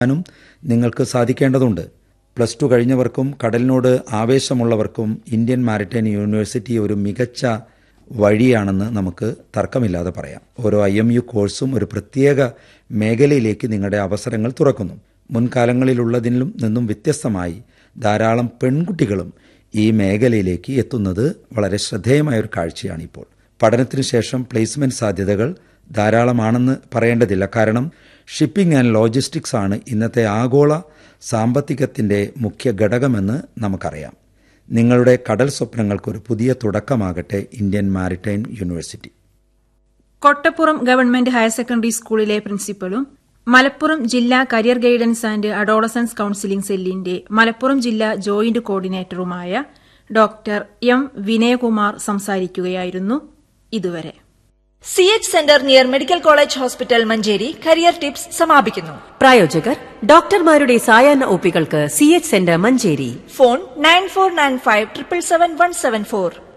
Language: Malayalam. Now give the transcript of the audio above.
നും നിങ്ങൾക്ക് സാധിക്കേണ്ടതുണ്ട് പ്ലസ് ടു കഴിഞ്ഞവർക്കും കടലിനോട് ആവേശമുള്ളവർക്കും ഇന്ത്യൻ മാരിടൈം യൂണിവേഴ്സിറ്റി ഒരു മികച്ച വഴിയാണെന്ന് നമുക്ക് തർക്കമില്ലാതെ പറയാം ഓരോ ഐ എം യു കോഴ്സും ഒരു പ്രത്യേക മേഖലയിലേക്ക് നിങ്ങളുടെ അവസരങ്ങൾ തുറക്കുന്നു മുൻകാലങ്ങളിലുള്ളതിലും നിന്നും വ്യത്യസ്തമായി ധാരാളം പെൺകുട്ടികളും ഈ മേഖലയിലേക്ക് എത്തുന്നത് വളരെ ശ്രദ്ധേയമായ ഒരു കാഴ്ചയാണ് ഇപ്പോൾ പഠനത്തിനു ശേഷം പ്ലേസ്മെന്റ് സാധ്യതകൾ ധാരാളമാണെന്ന് പറയേണ്ടതില്ല കാരണം ഷിപ്പിംഗ് ആൻഡ് ലോജിസ്റ്റിക്സ് ആണ് ഇന്നത്തെ ആഗോള സാമ്പത്തികത്തിന്റെ മുഖ്യ ഘടകമെന്ന് നമുക്കറിയാം നിങ്ങളുടെ കടൽ സ്വപ്നങ്ങൾക്കൊരു പുതിയ തുടക്കമാകട്ടെ Indian maritime university Kottappuram government higher secondary സ്കൂളിലെ പ്രിൻസിപ്പലും മലപ്പുറം ജില്ലാ career guidance and adolescence counselling സെല്ലിന്റെ മലപ്പുറം ജില്ലാ ജോയിന്റ് കോർഡിനേറ്ററുമായ ഡോക്ടർ എം വിനയകുമാർ സംസാരിക്കുകയായിരുന്നു ഇതുവരെ C H centre near medical college hospital Manjeri career tips സമാപിക്കുന്നു പ്രായോജകർ ഡോക്ടർമാരുടെ സായാഹ്ന ഒപ്പികൾക്ക് C H centre Manjeri phone nine four nine five triple seven one seven four